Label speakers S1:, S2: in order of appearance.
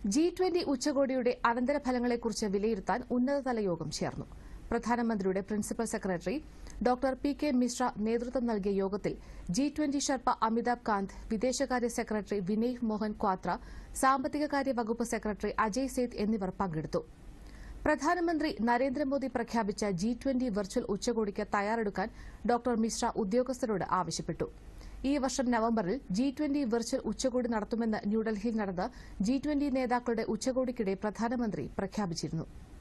S1: G twenty ഉച്ചകോടിയുടെ അനന്തരഫലങ്ങളെക്കുറിച്ച് വിലയിരുത്താൻ ഉന്നതതല യോഗം ചേർന്നു പ്രധാനമന്ത്രിയുടെ principal secretary doctor P K Mishra നേതൃത്വം നൽകിയ യോഗത്തിൽ G twenty sherpa Amitabh Kant വിദേശകാര്യ സെക്രട്ടറി വിനയ് മോഹൻ ക്വാത്ര സാമ്പത്തികകാര്യ വകുപ്പ് സെക്രട്ടറി അജയ് സേത്ത് എന്നിവർ പങ്കെടുത്തു പ്രധാനമന്ത്രി നരേന്ദ്രമോദി പ്രഖ്യാപിച്ച ജി ട്വന്റി വെർച്വൽ ഉച്ചകോടിക്ക് തയ്യാറെടുക്കാൻ ഡോക്ടർ മിശ്ര ഉദ്യോഗസ്ഥരോട് ആവശ്യപ്പെട്ടു ഈ വർഷം നവംബറിൽ ജി ട്വന്റി വെർച്വൽ ഉച്ചകോടി നടത്തുമെന്ന് ന്യൂഡൽഹിയിൽ നടന്ന ജി ട്വന്റി നേതാക്കളുടെ ഉച്ചകോടിക്കിടെ പ്രധാനമന്ത്രി പ്രഖ്യാപിച്ചിരുന്നു